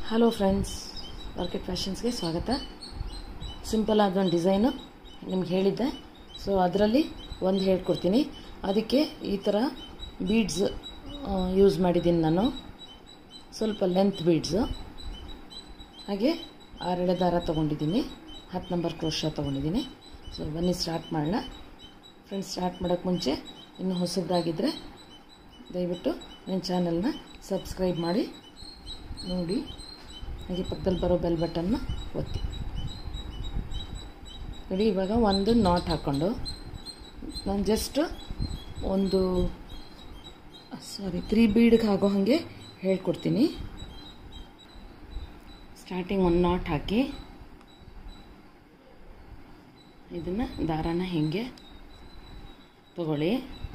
hello friends market ಫ್ಯಾಷನ್ಸ್ಗೆ ಸ್ವಾಗತ simple ಆದ ಒಂದು ಡಿಸೈನು ನಿಮ್ಗೆ ಹೇಳಿದ್ದೆ ಸೊ ಅದರಲ್ಲಿ ಒಂದು ಹೇಳ್ಕೊಡ್ತೀನಿ ಅದಕ್ಕೆ ಈ ಥರ ಬೀಡ್ಸ್ ಯೂಸ್ ಮಾಡಿದ್ದೀನಿ ನಾನು ಸ್ವಲ್ಪ ಲೆಂತ್ ಬೀಡ್ಸು ಹಾಗೆ ಆರೆಳೆ ದಾರ ತೊಗೊಂಡಿದ್ದೀನಿ ಹತ್ತು ನಂಬರ್ ಕ್ರೋಶ ತೊಗೊಂಡಿದ್ದೀನಿ ಸೊ ಬನ್ನಿ ಸ್ಟಾರ್ಟ್ ಮಾಡೋಣ ಫ್ರೆಂಡ್ಸ್ ಸ್ಟಾರ್ಟ್ ಮಾಡೋಕ್ಕೆ ಮುಂಚೆ ಇನ್ನೂ ಹೊಸದಾಗಿದ್ದರೆ ದಯವಿಟ್ಟು ನನ್ನ ಚಾನಲ್ನ ಸಬ್ಸ್ಕ್ರೈಬ್ ಮಾಡಿ ನೋಡಿ ಹಾಗೆ ಪಕ್ಕದಲ್ಲಿ ಬರೋ ಬೆಲ್ ಬಟನ್ನ ಒತ್ತಿ ನೋಡಿ ಇವಾಗ ಒಂದು ನಾಟ್ ಹಾಕ್ಕೊಂಡು ನಾನು ಜಸ್ಟ್ ಒಂದು ಸಾರಿ ತ್ರೀ ಬೀಡ್ಗೆ ಆಗೋ ಹಾಗೆ ಹೇಳ್ಕೊಡ್ತೀನಿ ಸ್ಟಾರ್ಟಿಂಗ್ ಒಂದು ನಾಟ್ ಹಾಕಿ ಇದನ್ನು ದಾರಾನ ಹೀಗೆ ತಗೊಳ್ಳಿ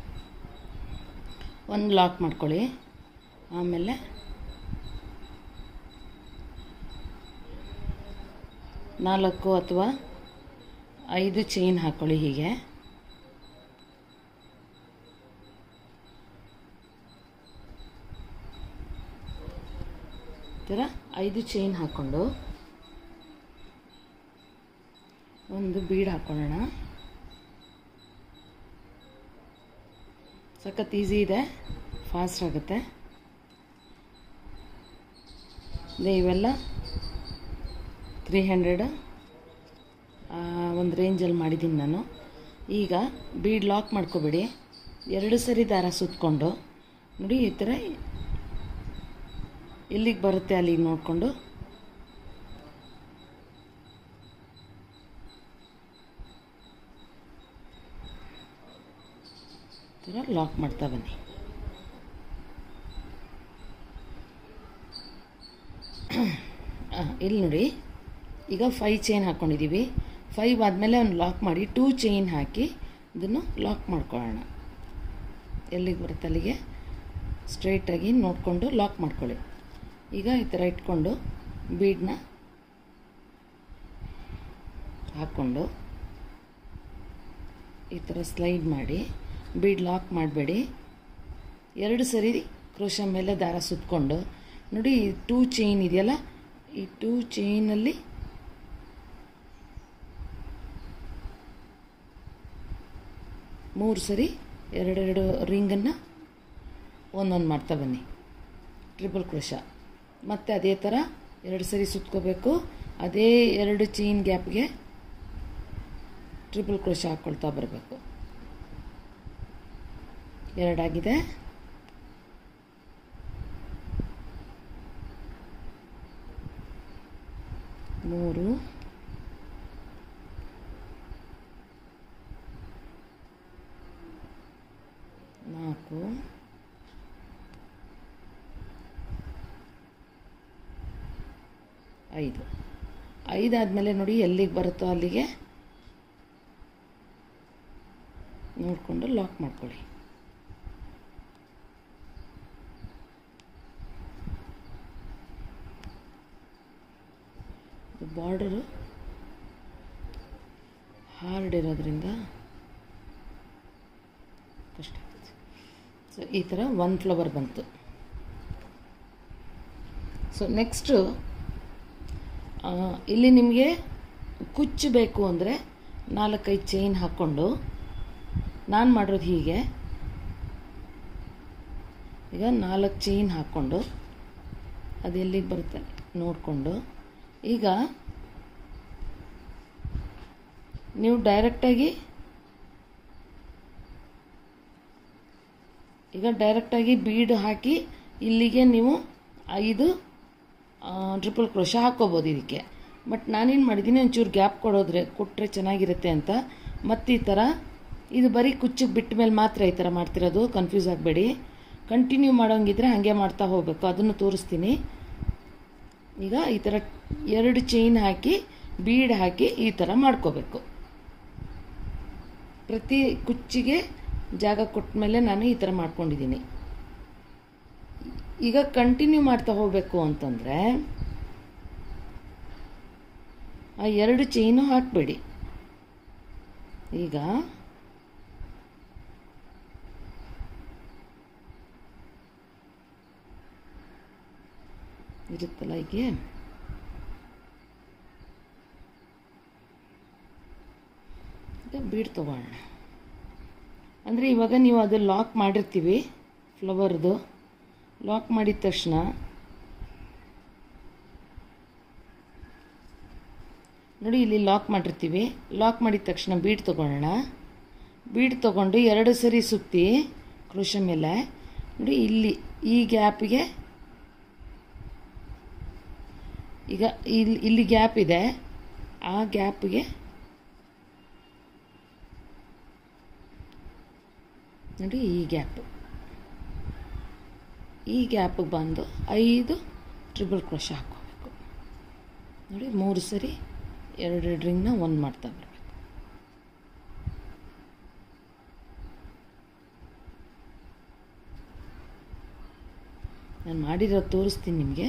ಒಂದು ಲಾಕ್ ಮಾಡ್ಕೊಳ್ಳಿ ಆಮೇಲೆ ನಾಲ್ಕು ಅಥವಾ ಐದು ಚೈನ್ ಹಾಕ್ಕೊಳ್ಳಿ ಹೀಗೆ ಈ ಥರ ಐದು ಚೈನ್ ಹಾಕ್ಕೊಂಡು ಒಂದು ಬೀಡ್ ಹಾಕ್ಕೊಳ್ಳೋಣ ಸಖತ್ ಈಸಿ ಇದೆ ಫಾಸ್ಟ್ ಆಗುತ್ತೆ ಇದೆ ಇವೆಲ್ಲ ತ್ರೀ ಹಂಡ್ರೆಡ್ ಒಂದು ರೇಂಜಲ್ಲಿ ಮಾಡಿದ್ದೀನಿ ನಾನು ಈಗ ಬೀಡ್ ಲಾಕ್ ಮಾಡ್ಕೋಬೇಡಿ ಎರಡು ಸರಿ ದಾರ ಸುತ್ತಕೊಂಡು ನೋಡಿ ಈ ಥರ ಎಲ್ಲಿಗೆ ಬರುತ್ತೆ ಅಲ್ಲಿಗೆ ನೋಡಿಕೊಂಡು ಈ ಥರ ಲಾಕ್ ಮಾಡ್ತಾ ಬನ್ನಿ ಇಲ್ಲಿ ನೋಡಿ ಈಗ ಫೈ ಚೈನ್ ಹಾಕ್ಕೊಂಡಿದ್ದೀವಿ ಫೈವ್ ಆದಮೇಲೆ ಒಂದು ಲಾಕ್ ಮಾಡಿ ಟೂ ಚೈನ್ ಹಾಕಿ ಇದನ್ನು ಲಾಕ್ ಮಾಡ್ಕೊಳ್ಳೋಣ ಎಲ್ಲಿಗೆ ಬರುತ್ತೆ ಅಲ್ಲಿಗೆ ಸ್ಟ್ರೈಟಾಗಿ ನೋಡಿಕೊಂಡು ಲಾಕ್ ಮಾಡ್ಕೊಳ್ಳಿ ಈಗ ಈ ಥರ ಇಟ್ಕೊಂಡು ಬೀಡನ್ನ ಹಾಕ್ಕೊಂಡು ಈ ಥರ ಸ್ಲೈಡ್ ಮಾಡಿ ಬೀಡ್ ಲಾಕ್ ಮಾಡಬೇಡಿ ಎರಡು ಸರಿ ಕ್ರೋಶ ಮೇಲೆ ದಾರ ಸುತ್ತಕೊಂಡು ನೋಡಿ ಟೂ ಚೈನ್ ಇದೆಯಲ್ಲ ಈ ಟೂ ಚೈನಲ್ಲಿ ಮೂರು ಸರಿ ಎರಡೆರಡು ರಿಂಗನ್ನು ಒಂದೊಂದು ಮಾಡ್ತಾ ಬನ್ನಿ ಟ್ರಿಪಲ್ ಕ್ರೋಶ ಮತ್ತು ಅದೇ ಥರ ಎರಡು ಸರಿ ಸುತ್ಕೋಬೇಕು ಅದೇ ಎರಡು ಚೈನ್ ಗ್ಯಾಪ್ಗೆ ಟ್ರಿಪಲ್ ಕ್ರೋಶ ಹಾಕ್ಕೊಳ್ತಾ ಬರಬೇಕು ಎರಡಾಗಿದೆ ಮೂರು ನಾಲ್ಕು ಐದು ಐದಾದಮೇಲೆ ನೋಡಿ ಎಲ್ಲಿಗೆ ಬರುತ್ತೋ ಅಲ್ಲಿಗೆ ನೋಡಿಕೊಂಡು ಲಾಕ್ ಮಾಡ್ಕೊಳ್ಳಿ ಬಾರ್ಡರು ಹಾರ್ಡ್ ಇರೋದ್ರಿಂದ ಕಷ್ಟ ಆಗ್ತದೆ ಸೊ ಈ ಥರ ಒನ್ ಫ್ಲವರ್ ಬಂತು ಸೊ ನೆಕ್ಸ್ಟು ಇಲ್ಲಿ ನಿಮಗೆ ಕುಚ್ಚು ಬೇಕು ಅಂದರೆ ನಾಲ್ಕೈದು ಚೈನ್ ಹಾಕ್ಕೊಂಡು ನಾನು ಮಾಡೋದು ಹೀಗೆ ಈಗ ನಾಲ್ಕು ಚೈನ್ ಹಾಕ್ಕೊಂಡು ಅದು ಎಲ್ಲಿಗೆ ಬರುತ್ತೆ ನೋಡಿಕೊಂಡು ಈಗ ನೀವು ಡೈರೆಕ್ಟಾಗಿ ಈಗ ಡೈರೆಕ್ಟಾಗಿ ಬೀಡ್ ಹಾಕಿ ಇಲ್ಲಿಗೆ ನೀವು ಐದು ಟ್ರಿಪಲ್ ಕ್ರೋಶ ಹಾಕ್ಕೋಬೋದು ಇದಕ್ಕೆ ಬಟ್ ನಾನೇನು ಮಾಡಿದ್ದೀನಿ ಒಂಚೂರು ಗ್ಯಾಪ್ ಕೊಡೋದ್ರೆ ಕೊಟ್ಟರೆ ಚೆನ್ನಾಗಿರುತ್ತೆ ಅಂತ ಮತ್ತು ಈ ಥರ ಇದು ಬರೀ ಕುಚ್ಚಿಗೆ ಬಿಟ್ಟ ಮೇಲೆ ಮಾತ್ರ ಈ ಥರ ಮಾಡ್ತಿರೋದು ಕನ್ಫ್ಯೂಸ್ ಆಗಬೇಡಿ ಕಂಟಿನ್ಯೂ ಮಾಡೋಂಗಿದ್ರೆ ಹಾಗೆ ಮಾಡ್ತಾ ಹೋಗಬೇಕು ಅದನ್ನು ತೋರಿಸ್ತೀನಿ ಈಗ ಈ ಥರ ಎರಡು ಚೈನ್ ಹಾಕಿ ಬೀಡ್ ಹಾಕಿ ಈ ಥರ ಮಾಡ್ಕೋಬೇಕು ಪ್ರತಿ ಕುಚ್ಚಿಗೆ ಜಾಗ ಕೊಟ್ಟ ಮೇಲೆ ನಾನು ಈ ಥರ ಮಾಡ್ಕೊಂಡಿದ್ದೀನಿ ಈಗ ಕಂಟಿನ್ಯೂ ಮಾಡ್ತಾ ಹೋಗಬೇಕು ಅಂತಂದರೆ ಆ ಎರಡು ಚೈನು ಹಾಕಬೇಡಿ ಈಗ ಇರುತ್ತಲ್ಲ ಹೀಗೆ ಈಗ ಬೀಡ್ ತೊಗೊಳ್ಳೋಣ ಅಂದರೆ ಇವಾಗ ನೀವು ಅದು ಲಾಕ್ ಮಾಡಿರ್ತೀವಿ ಫ್ಲವರ್ದು ಲಾಕ್ ಮಾಡಿದ ತಕ್ಷಣ ನೋಡಿ ಇಲ್ಲಿ ಲಾಕ್ ಮಾಡಿರ್ತೀವಿ ಲಾಕ್ ಮಾಡಿದ ತಕ್ಷಣ ಬೀಡ್ ತೊಗೊಳ್ಳೋಣ ಬೀಡ್ ತೊಗೊಂಡು ಎರಡು ಸರಿ ಸುತ್ತಿ ಕ್ರೋಶ ಮೇಲೆ ನೋಡಿ ಇಲ್ಲಿ ಈ ಗ್ಯಾಪಿಗೆ ಈಗ ಇಲ್ಲಿ ಇಲ್ಲಿ ಗ್ಯಾಪ್ ಇದೆ ಆ ಗ್ಯಾಪಿಗೆ ನೋಡಿ ಈ ಗ್ಯಾಪ್ ಈ ಗ್ಯಾಪಿಗೆ ಬಂದು ಐದು ಟ್ರಿಬಲ್ ಕ್ರೋಶ ಹಾಕ್ಕೋಬೇಕು ನೋಡಿ ಮೂರು ಸರಿ ಎರಡೆರಡು ರಿಂಗ್ನ ಒಂದು ಮಾಡ್ತಾ ಬರಬೇಕು ನಾನು ಮಾಡಿರೋದು ತೋರಿಸ್ತೀನಿ ನಿಮಗೆ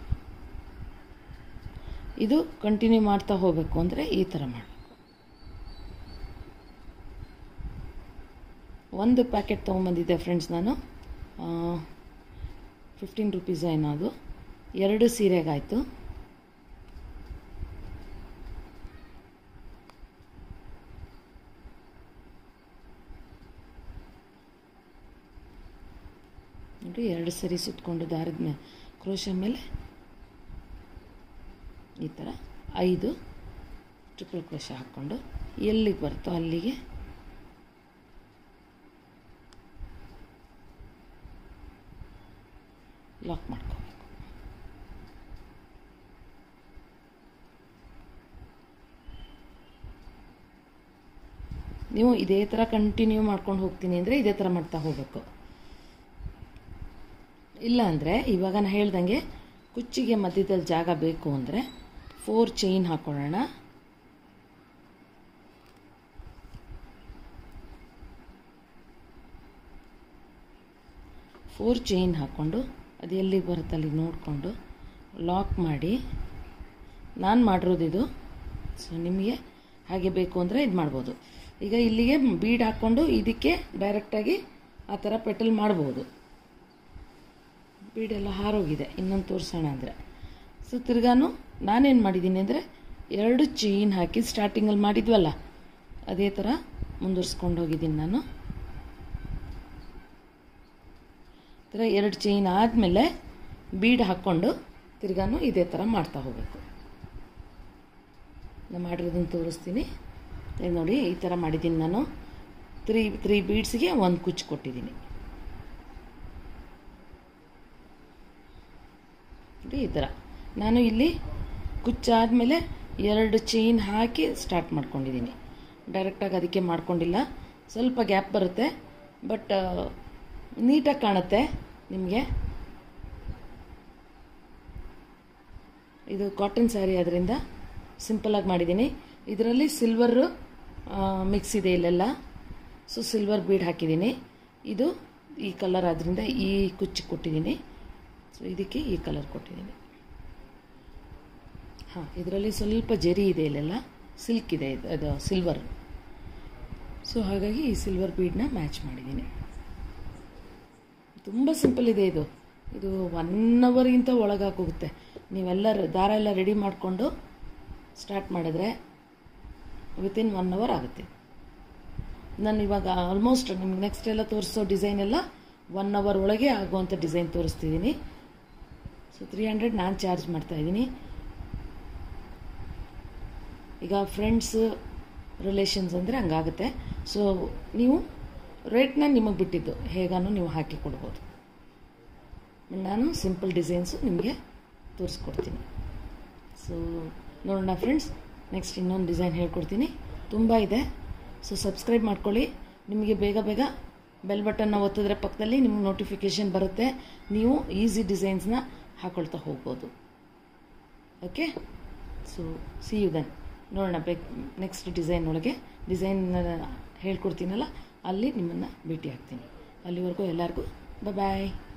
ಇದು ಕಂಟಿನ್ಯೂ ಮಾಡ್ತಾ ಹೋಗಬೇಕು ಅಂದರೆ ಈ ಥರ ಮಾಡಬೇಕು ಒಂದು ಪ್ಯಾಕೆಟ್ ತೊಗೊಂಬಂದಿದ್ದೆ ಫ್ರೆಂಡ್ಸ್ ನಾನು ಫಿಫ್ಟೀನ್ ರುಪೀಸ್ ಏನೋ ಅದು ಎರಡು ಸೀರೆಗಾಯಿತು ನೋಡಿ ಎರಡು ಸರಿ ಸುತ್ತಕೊಂಡು ದಾರದ ಮೇಲೆ ಕ್ರೋಶ ಮೇಲೆ ಈ ಥರ ಐದು ಟ್ರಿಪಲ್ ಕ್ರೋಶ ಹಾಕ್ಕೊಂಡು ಎಲ್ಲಿಗೆ ಬರುತ್ತೋ ಅಲ್ಲಿಗೆ ಲಾಕ್ ಮಾಡ್ಕೋಬೇಕು ನೀವು ಇದೇ ಥರ ಕಂಟಿನ್ಯೂ ಮಾಡ್ಕೊಂಡು ಹೋಗ್ತೀನಿ ಅಂದರೆ ಇದೇ ಥರ ಮಾಡ್ತಾ ಹೋಗಬೇಕು ಇಲ್ಲ ಅಂದರೆ ಇವಾಗ ನಾನು ಹೇಳ್ದಂಗೆ ಕುಚ್ಚಿಗೆ ಮಧ್ಯದಲ್ಲಿ ಜಾಗ ಬೇಕು ಅಂದರೆ ಫೋರ್ ಚೈನ್ ಹಾಕೊಳ್ಳೋಣ ಫೋರ್ ಚೈನ್ ಹಾಕ್ಕೊಂಡು ಅದು ಎಲ್ಲಿಗೆ ಬರುತ್ತೆ ಅಲ್ಲಿಗೆ ನೋಡಿಕೊಂಡು ಲಾಕ್ ಮಾಡಿ ನಾನು ಮಾಡಿರೋದು ಇದು ಸೊ ನಿಮಗೆ ಹಾಗೆ ಬೇಕು ಅಂದರೆ ಇದು ಮಾಡ್ಬೋದು ಈಗ ಇಲ್ಲಿಗೆ ಬೀಡ್ ಹಾಕ್ಕೊಂಡು ಇದಕ್ಕೆ ಡೈರೆಕ್ಟಾಗಿ ಆ ಥರ ಪೆಟಲ್ ಮಾಡ್ಬೋದು ಬೀಡೆಲ್ಲ ಹಾರೋಗಿದೆ ಇನ್ನೊಂದು ತೋರಿಸೋಣ ಅಂದರೆ ಸೊ ತಿರ್ಗಾನು ನಾನೇನು ಮಾಡಿದ್ದೀನಿ ಅಂದರೆ ಎರಡು ಚೈನ್ ಹಾಕಿ ಸ್ಟಾರ್ಟಿಂಗಲ್ಲಿ ಮಾಡಿದ್ವಲ್ಲ ಅದೇ ಥರ ಮುಂದುವರ್ಸ್ಕೊಂಡು ಹೋಗಿದ್ದೀನಿ ನಾನು ಥರ ಎರಡು ಚೈನ್ ಆದಮೇಲೆ ಬೀಡ್ ಹಾಕ್ಕೊಂಡು ತಿರ್ಗಾನು ಇದೇ ಥರ ಮಾಡ್ತಾ ಹೋಗಬೇಕು ನಾನು ಮಾಡಿರೋದನ್ನು ತೋರಿಸ್ತೀನಿ ಇದು ನೋಡಿ ಈ ಥರ ಮಾಡಿದ್ದೀನಿ ನಾನು ತ್ರೀ ತ್ರೀ ಬೀಡ್ಸ್ಗೆ ಒಂದು ಕುಚ್ಚು ಕೊಟ್ಟಿದ್ದೀನಿ ನೋಡಿ ಈ ಥರ ನಾನು ಇಲ್ಲಿ ಕುಚ್ಚಾದಮೇಲೆ ಎರಡು ಚೈನ್ ಹಾಕಿ ಸ್ಟಾರ್ಟ್ ಮಾಡ್ಕೊಂಡಿದ್ದೀನಿ ಡೈರೆಕ್ಟಾಗಿ ಅದಕ್ಕೆ ಮಾಡ್ಕೊಂಡಿಲ್ಲ ಸ್ವಲ್ಪ ಗ್ಯಾಪ್ ಬರುತ್ತೆ ಬಟ್ ನೀಟಾಗಿ ಕಾಣುತ್ತೆ ನಿಮಗೆ ಇದು ಕಾಟನ್ ಸ್ಯಾರಿ ಅದರಿಂದ ಸಿಂಪಲಾಗಿ ಮಾಡಿದ್ದೀನಿ ಇದರಲ್ಲಿ ಸಿಲ್ವರು ಮಿಕ್ಸ್ ಇದೆ ಇಲ್ಲೆಲ್ಲ ಸೊ ಸಿಲ್ವರ್ ಬೀಡ್ ಹಾಕಿದ್ದೀನಿ ಇದು ಈ ಕಲರ್ ಆದ್ದರಿಂದ ಈ ಕುಚ್ಚು ಕೊಟ್ಟಿದ್ದೀನಿ ಸೊ ಇದಕ್ಕೆ ಈ ಕಲರ್ ಕೊಟ್ಟಿದ್ದೀನಿ ಹಾಂ ಇದರಲ್ಲಿ ಸ್ವಲ್ಪ ಜರಿ ಇದೆ ಇಲ್ಲೆಲ್ಲ ಸಿಲ್ಕ್ ಇದೆ ಇದು ಅದು ಸಿಲ್ವರ್ ಸೊ ಹಾಗಾಗಿ ಈ ಸಿಲ್ವರ್ ಬೀಡನ್ನ ಮ್ಯಾಚ್ ಮಾಡಿದ್ದೀನಿ ತುಂಬ ಸಿಂಪಲ್ ಇದೆ ಇದು ಇದು ಒನ್ ಅವರ್ಗಿಂತ ಒಳಗಾಕೋಗುತ್ತೆ ನೀವೆಲ್ಲ ದಾರ ಎಲ್ಲ ರೆಡಿ ಮಾಡಿಕೊಂಡು ಸ್ಟಾರ್ಟ್ ಮಾಡಿದ್ರೆ ವಿತಿನ್ ಒನ್ ಅವರ್ ಆಗುತ್ತೆ ನಾನು ಇವಾಗ ಆಲ್ಮೋಸ್ಟ್ ನಿಮ್ಗೆ ನೆಕ್ಸ್ಟ್ ಎಲ್ಲ ತೋರಿಸೋ ಡಿಸೈನ್ ಎಲ್ಲ ಒನ್ ಅವರ್ ಒಳಗೆ ಆಗುವಂಥ ಡಿಸೈನ್ ತೋರಿಸ್ತಿದ್ದೀನಿ ಸೊ ತ್ರೀ ಹಂಡ್ರೆಡ್ ನಾನು ಚಾರ್ಜ್ ಮಾಡ್ತಾಯಿದ್ದೀನಿ ಈಗ ಫ್ರೆಂಡ್ಸ್ ರಿಲೇಷನ್ಸ್ ಅಂದರೆ ಹಂಗಾಗುತ್ತೆ ಸೊ ನೀವು ರೇಟ್ನ ನಿಮಗೆ ಬಿಟ್ಟಿದ್ದು ಹೇಗಾನು ನೀವು ಹಾಕಿ ಕೊಡ್ಬೋದು ನಾನು ಸಿಂಪಲ್ ಡಿಸೈನ್ಸು ನಿಮಗೆ ತೋರಿಸ್ಕೊಡ್ತೀನಿ ಸೊ ನೋಡೋಣ ಫ್ರೆಂಡ್ಸ್ ನೆಕ್ಸ್ಟ್ ಇನ್ನೊಂದು ಡಿಸೈನ್ ಹೇಳ್ಕೊಡ್ತೀನಿ ತುಂಬ ಇದೆ ಸೊ ಸಬ್ಸ್ಕ್ರೈಬ್ ಮಾಡ್ಕೊಳ್ಳಿ ನಿಮಗೆ ಬೇಗ ಬೇಗ ಬೆಲ್ ಬಟನ್ನ ಒತ್ತಿದ್ರೆ ಪಕ್ಕದಲ್ಲಿ ನಿಮ್ಗೆ ನೋಟಿಫಿಕೇಷನ್ ಬರುತ್ತೆ ನೀವು ಈಸಿ ಡಿಸೈನ್ಸ್ನ ಹಾಕೊಳ್ತಾ ಹೋಗ್ಬೋದು okay so see you then ನೋಡೋಣ ಬೇಕ್ ನೆಕ್ಸ್ಟ್ ಡಿಸೈನ್ ಒಳಗೆ ಡಿಸೈನ್ ಹೇಳ್ಕೊಡ್ತೀನಲ್ಲ ಅಲ್ಲಿ ನಿಮ್ಮನ್ನು ಭೇಟಿ ಆಗ್ತೀನಿ ಅಲ್ಲಿವರೆಗೂ ಎಲ್ಲರಿಗೂ ಬಾಯ್